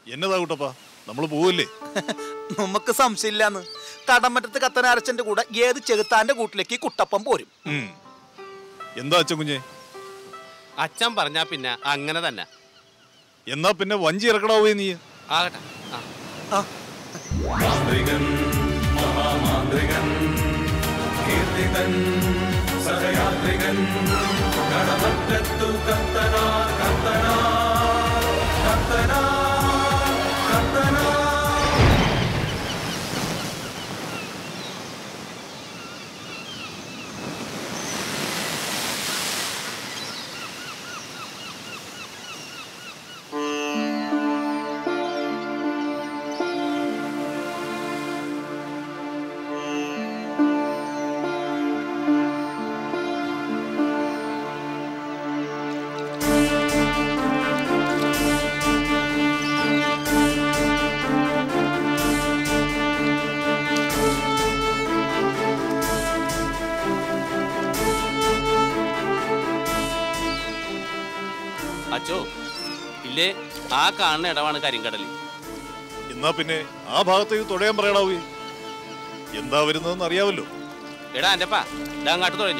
എന്നതാ കുട്ടപ്പാ നമ്മൾ പോവല്ലേ നമുക്ക് സംശയമില്ലാന്ന് കടമറ്റത്ത് കത്തനാരച്ചന്റെ കൂടെ ഏത് ചെകുത്താന്റെ കൂട്ടിലേക്ക് ഈ കുട്ടപ്പം പോരും ഉം. എന്താ അച്ഛൻ കുഞ്ഞെ അച്ഛൻ പറഞ്ഞാ പിന്നെ അങ്ങനെ തന്നെ എന്നാ പിന്നെ വഞ്ചി ഇറക്കടാവേ നീ ആകട്ടെ ആ ആ മാന്ത്രികൻ മഹാമാന്ത്രികൻ കീർത്തിതൻ സഹയാത്രികൻ കടമറ്റത്തു കത്തനാ കത്തനാ കത്തനാ കത്തനാ അച്ചോ ഇല്ലേ ആ കാണുന്ന ഇടമാണ് കരിങ്കടൽ എന്നാ പിന്നെ ആ ഭാഗത്തേക്ക് തുഴയാൻ പറയടാവേ എന്താ വരുന്നതെന്ന് അറിയാവല്ലോ എടാ എന്റെപ്പാ ഇതാ അങ്ങാട്ട് തുഴഞ്ഞോ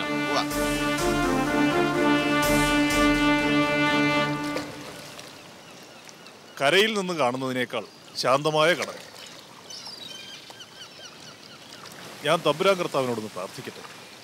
കരയിൽ നിന്ന് കാണുന്നതിനേക്കാൾ ശാന്തമായ കടൽ ഞാൻ തമ്പുരാൻ കർത്താവിനോടൊന്ന് പ്രാർത്ഥിക്കട്ടെ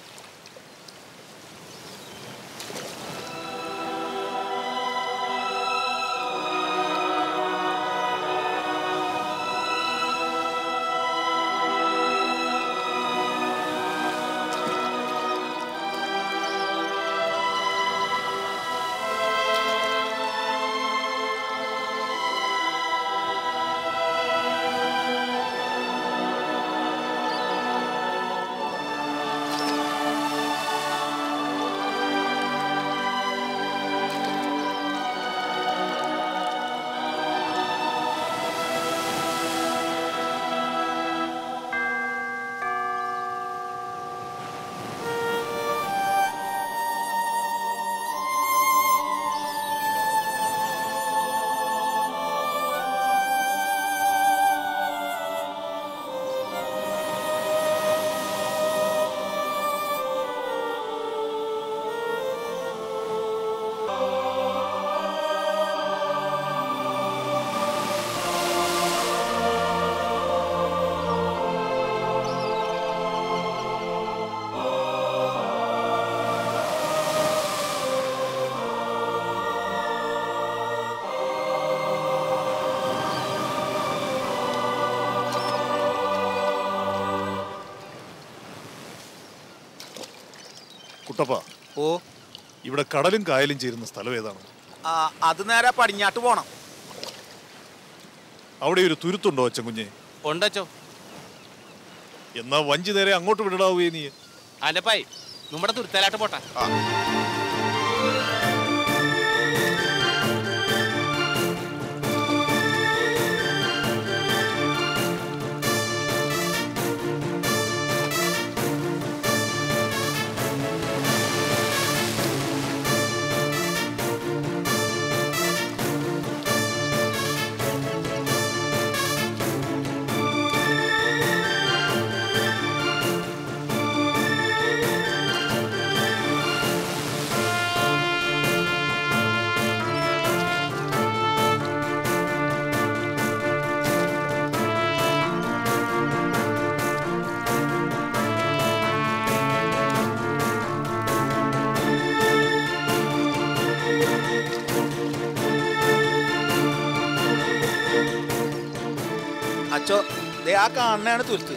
കുട്ടപ്പ ഓ ഇവിടെ കടലും കായലും ചേരുന്ന സ്ഥലം ഏതാണ് ആ, അത് നേരെ പടിഞ്ഞാട്ട് പോണം അവിടെ ഒരു തുരുത്തുണ്ടോ അച്ഛൻ കുഞ്ഞെ ഉണ്ടച്ചോ എന്നാ വഞ്ചി നേരെ അങ്ങോട്ട് വിടടാവേ നീ അല്ലപ്പായി നമ്മുടെ തുരുത്തലാട്ട് പോട്ടെ അച്ചോ ദേ ആ കാണണയാണ് തുരുത്ത്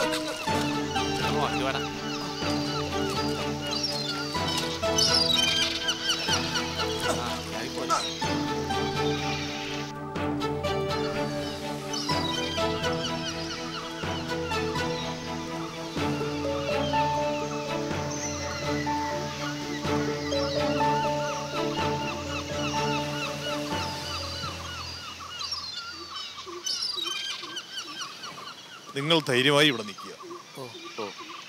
വണ്ടി വേണം നിങ്ങൾ ധൈര്യമായി ഇവിടെ നിൽക്കുക ഓ ഓ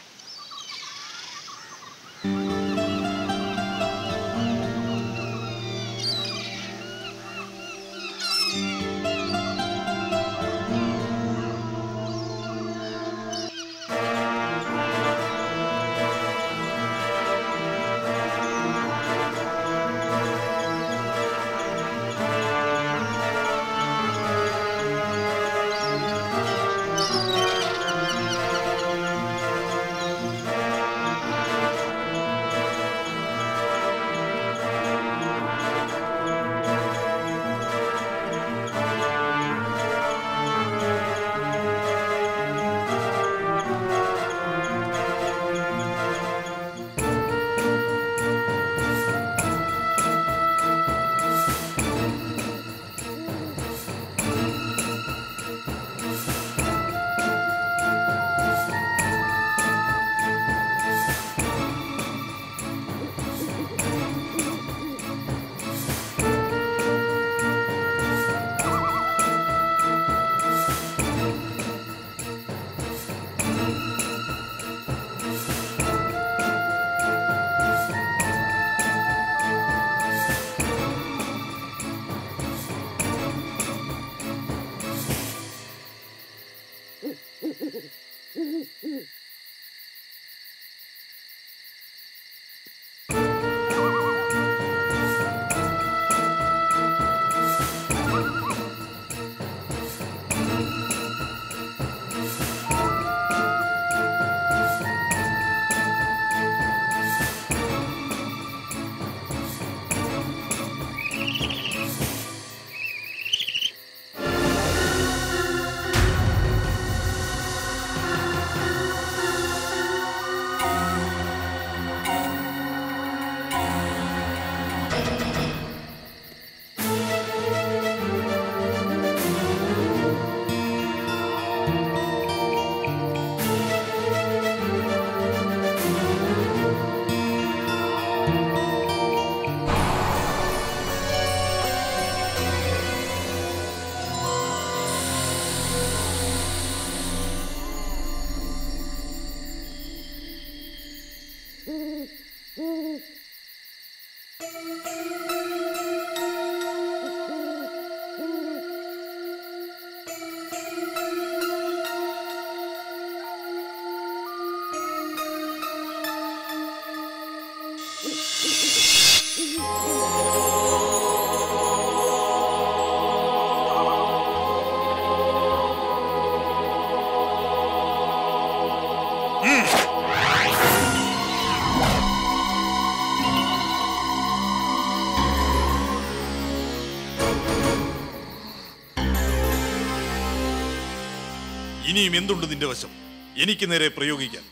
ഇനിയും എന്തുണ്ട് നിന്റെ വശം എനിക്ക് നേരെ പ്രയോഗിക്കാൻ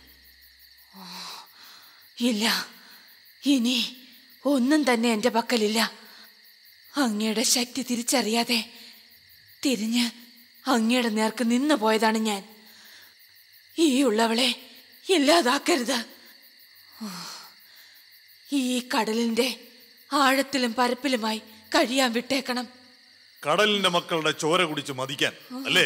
ഇല്ല ഇനി ഒന്നും തന്നെ എന്റെ പക്കലില്ല അങ്ങയുടെ ശക്തി തിരിച്ചറിയാതെ തിരിഞ്ഞ് അങ്ങയുടെ നേർക്ക് നിന്നു പോയതാണ് ഞാൻ ഈ ഉള്ളവളെ ഇല്ലാതാക്കരുത് ഈ കടലിന്റെ ആഴത്തിലും പരപ്പിലുമായി കഴിയാൻ വിട്ടേക്കണം കടലിന്റെ മക്കളുടെ ചോര കുടിച്ച് മതിക്കാൻ അല്ലേ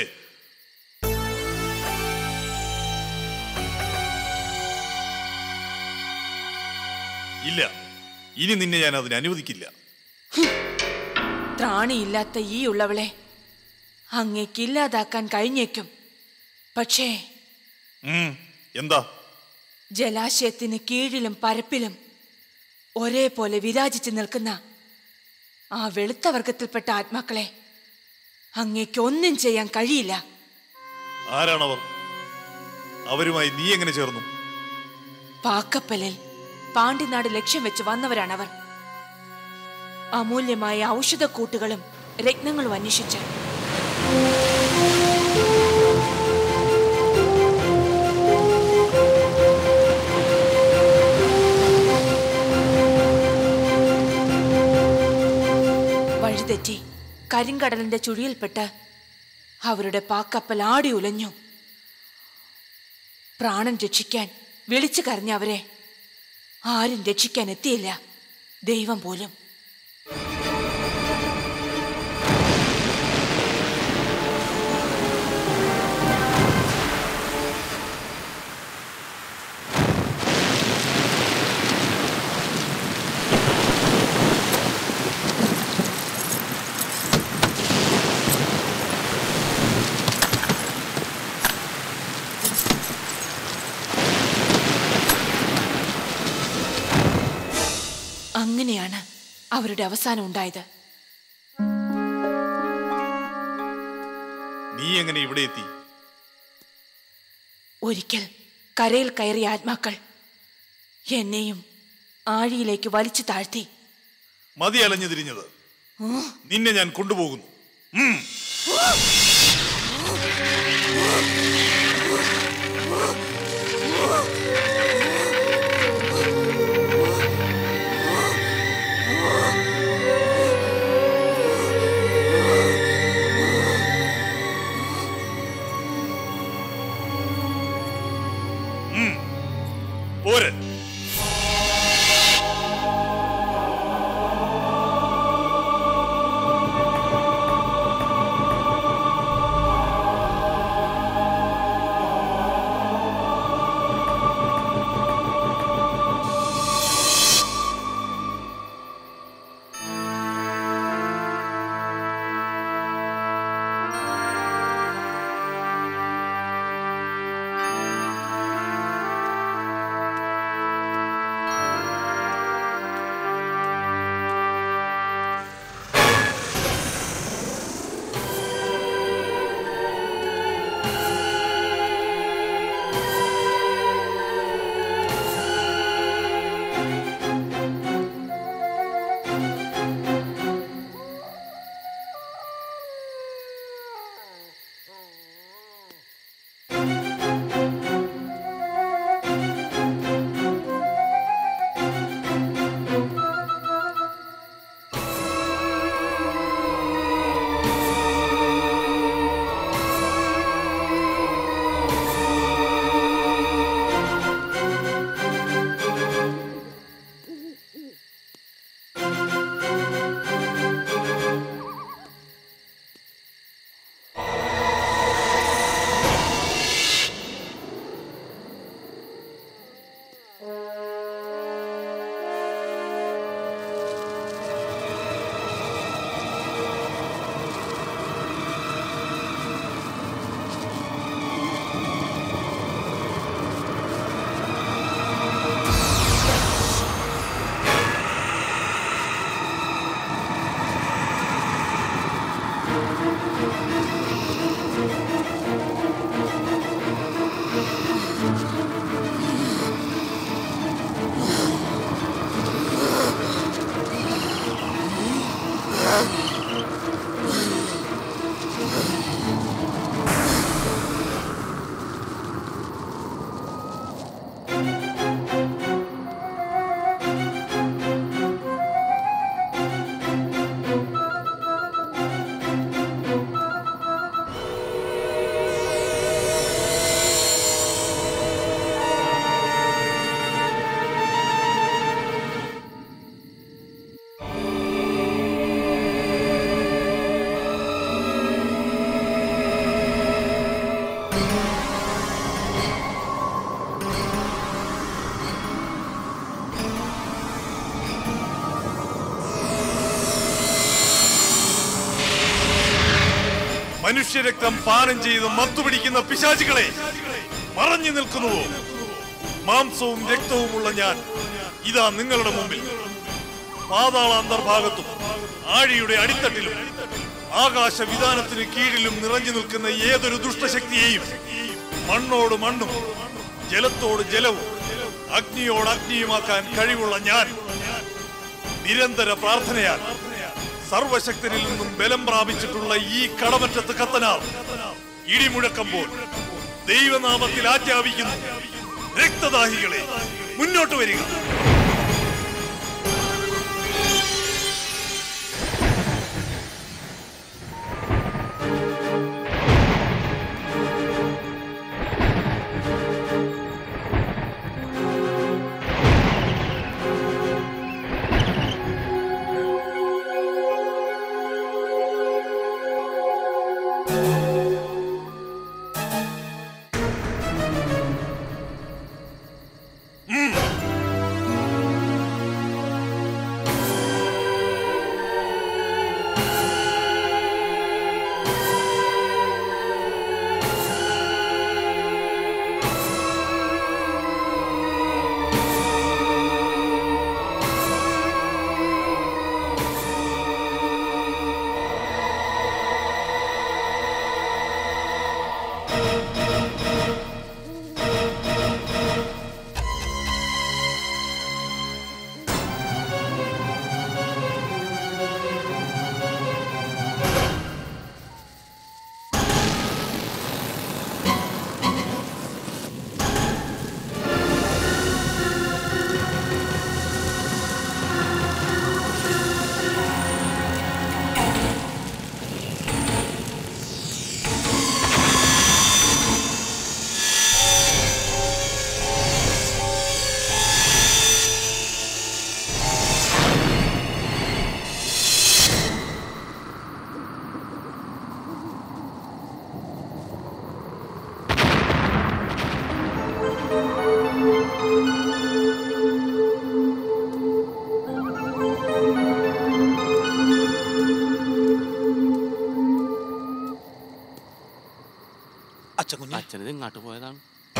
ഇല്ല ഇനി നിന്നെ ഞാൻ അതിന് അനുവദിക്കില്ല ത്രാണിയില്ലാത്ത ഈ ഉള്ളവളെ അങ്ങേക്ക് ഇല്ലാതാക്കാൻ കഴിഞ്ഞേക്കും പക്ഷേ ഉം, എന്താ ജലാശയത്തിന് കീഴിലും പരപ്പിലും ഒരേപോലെ വിരാജിച്ചു നിൽക്കുന്ന ആ വെളുത്ത വർഗത്തിൽപ്പെട്ട ആത്മാക്കളെ അങ്ങേക്ക് ഒന്നും ചെയ്യാൻ കഴിയില്ല ആരാണവർ അവരുമായി നീ എങ്ങനെ ചേർന്നു പാക്കപ്പലിൽ പാണ്ടിനാട് ലക്ഷ്യം വെച്ച് വന്നവരാണവർ അമൂല്യമായ ഔഷധക്കൂട്ടുകളും രത്നങ്ങളും അന്വേഷിച്ച് കരിങ്കടലിന്റെ ചുഴിയിൽപ്പെട്ട് അവരുടെ പാക്കപ്പൽ ആടി ഉലഞ്ഞു പ്രാണൻ രക്ഷിക്കാൻ വിളിച്ചു കരഞ്ഞ അവരെ ആരും രക്ഷിക്കാൻ എത്തിയില്ല ദൈവം പോലും അങ്ങനെയാണ് അവരുടെ അവസാനം ഉണ്ടായത് നീ എങ്ങനെ ഇവിടെ എത്തി ഒരിക്കൽ കരയിൽ കയറിയ ആത്മാക്കൾ എന്നെയും ആഴിയിലേക്ക് വലിച്ചു താഴ്ത്തി മതി അലഞ്ഞു തിരിഞ്ഞത് നിന്നെ ഞാൻ കൊണ്ടുപോകുന്നു ഉം. ഉം. പോരെ മനുഷ്യരക്തം പാനം ചെയ്ത് മത്തുപിടിക്കുന്ന പിശാചികളെ മറഞ്ഞു നിൽക്കുന്നുവോ മാംസവും രക്തവുമുള്ള ഞാൻ ഇതാ നിങ്ങളുടെ മുമ്പിൽ പാതാള അന്തർഭാഗത്തും ആഴിയുടെ അടിത്തട്ടിലും ആകാശ വിധാനത്തിന് കീഴിലും നിറഞ്ഞു നിൽക്കുന്ന ഏതൊരു ദുഷ്ടശക്തിയെയും മണ്ണോട് മണ്ണും ജലത്തോട് ജലവും അഗ്നിയോട് അഗ്നിയുമാക്കാൻ കഴിവുള്ള ഞാൻ നിരന്തര പ്രാർത്ഥനയാൽ സർവശക്തനിൽ നിന്നും ബലം പ്രാപിച്ചിട്ടുള്ള ഈ കടമറ്റത്ത് കത്തനാർ ഇടിമുഴക്കുമ്പോൾ ദൈവനാമത്തിൽ ആജ്ഞാപിക്കുന്നു രക്തദാഹികളെ മുന്നോട്ട് വരിക അങ്ങോട്ട് പോയതാണ്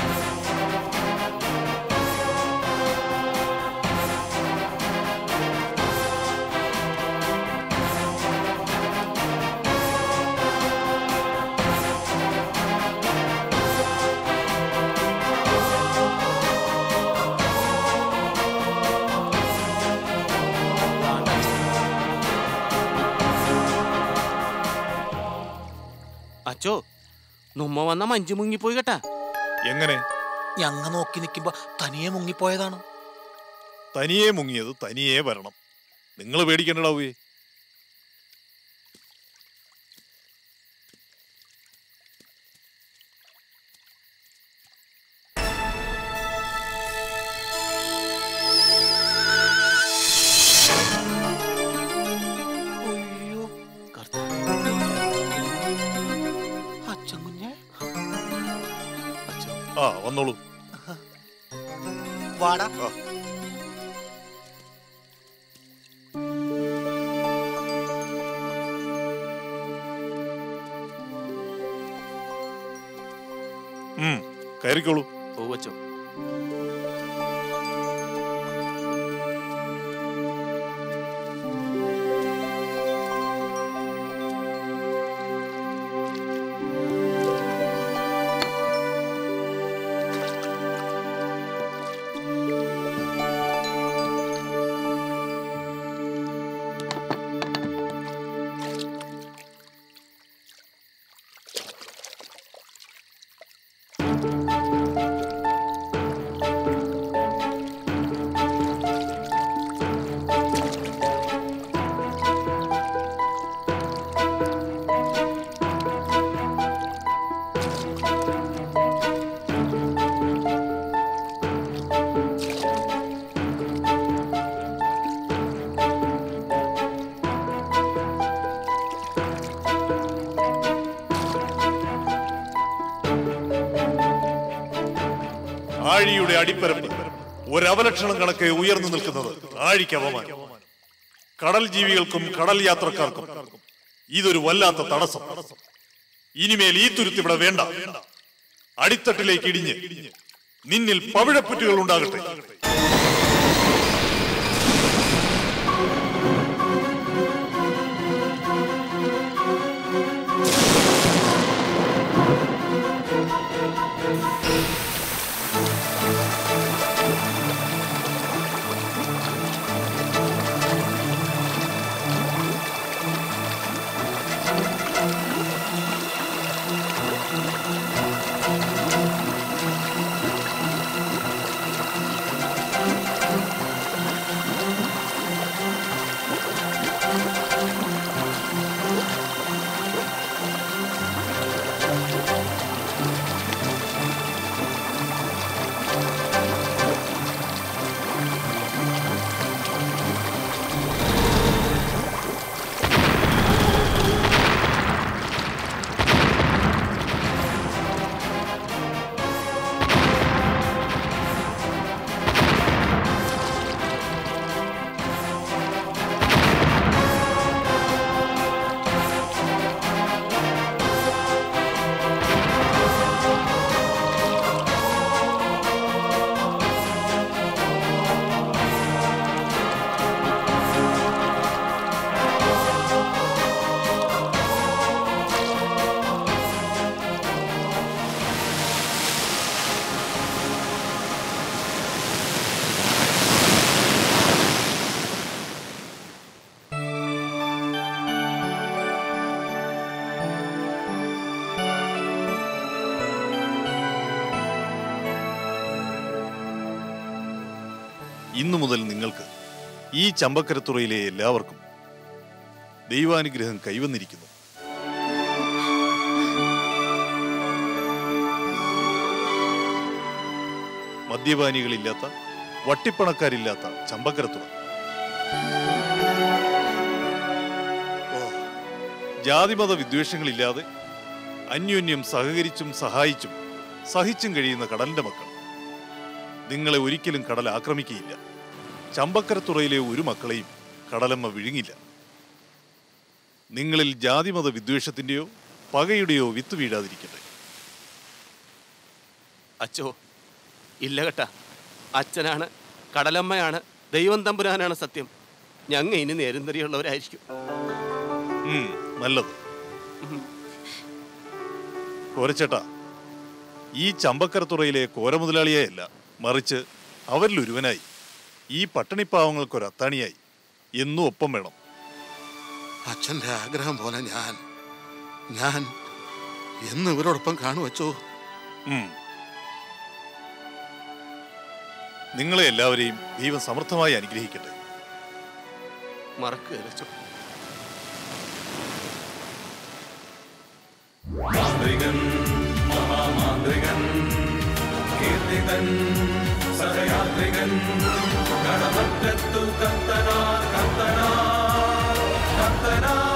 അച്ചോ നമ്മ വന്ന മഞ്ചു മുങ്ങിപ്പോയി കേട്ടാ എങ്ങനെ ഞങ്ങ നോക്കി നിൽക്കുമ്പോ തനിയെ മുങ്ങിപ്പോയതാണ് തനിയെ മുങ്ങിയത് തനിയെ വരണം നിങ്ങൾ പേടിക്കണ്ടടാവേ അയ്യോ അച്ഛൻ കുഞ്ഞെ ആ വന്നോളൂ വാടാ ആ. ഉം, കയറിക്കോളൂ ഓ അച്ചോ ആഴിയുടെ അടിപ്പരപ്പ് ഒരവലക്ഷണം കണക്കെ ഉയർന്നു നിൽക്കുന്നത് ആഴിക്ക് അപമാനം കടൽ ജീവികൾക്കും കടൽ യാത്രക്കാർക്കും ഇതൊരു വല്ലാത്ത തടസ്സം ഇനിമേൽ ഈ തുരുത്തിവിടെ വേണ്ട അടിത്തട്ടിലേക്ക് ഇടിഞ്ഞ് നിന്നിൽ പവിഴപ്പുറ്റുകൾ ഉണ്ടാകട്ടെ ഇന്നു മുതൽ നിങ്ങൾക്ക് ഈ ചമ്പക്കരത്തുറയിലെ എല്ലാവർക്കും ദൈവാനുഗ്രഹം കൈവന്നിരിക്കുന്നു മദ്യപാനികളില്ലാത്ത വട്ടിപ്പണക്കാരില്ലാത്ത ചമ്പക്കരത്തുറ ഓ, ജാതിമത വിദ്വേഷങ്ങളില്ലാതെ അന്യോന്യം സഹകരിച്ചും സഹായിച്ചും സഹിച്ചും കഴിയുന്ന കടലിന്റെ മക്കൾ നിങ്ങളെ ഒരിക്കലും കടൽ ആക്രമിക്കുകയില്ല ചമ്പക്കരത്തുറയിലെ ഒരു മക്കളെയും കടലമ്മ വിഴുങ്ങില്ല നിങ്ങളിൽ ജാതിമത വിദ്വേഷത്തിന്റെയോ പകയുടെയോ വിത്ത് വീഴാതിരിക്കട്ടെ അച്ചോ ഇല്ല കേട്ടാ അച്ഛനാണ് കടലമ്മയാണ് ദൈവം തമ്പുരാനാണ് സത്യം ഞങ്ങ ഇനി നേരുന്നറിയുള്ളവരായിരിക്കും ഉം, നല്ലത് കോരച്ചേട്ടാ ഈ ചമ്പക്കരത്തുറയിലെ കോരമുതലാളിയെയല്ല മറിച്ച് അവരിൽ ഒരുവനായി ഈ പട്ടിണിപ്പാവങ്ങൾക്കൊരു അത്താണിയായി എന്നും ഒപ്പം വേണം അച്ഛൻ്റെ ആഗ്രഹം പോലെ ഞാൻ ഞാൻ എന്ന് ഇവരോടൊപ്പം കാണുവച്ചോ ഉം. നിങ്ങളെ എല്ലാവരെയും ദൈവം സമൃദ്ധമായി അനുഗ്രഹിക്കട്ടെ മറക്കുകയല്ല അച്ചോ മാന്ത്രികൻ മഹാമാന്ത്രികൻ കീർത്തിതൻ സഹയാത്രികൻ കടമറ്റത്തു കത്തനാർ കത്തനാർ കത്തനാർ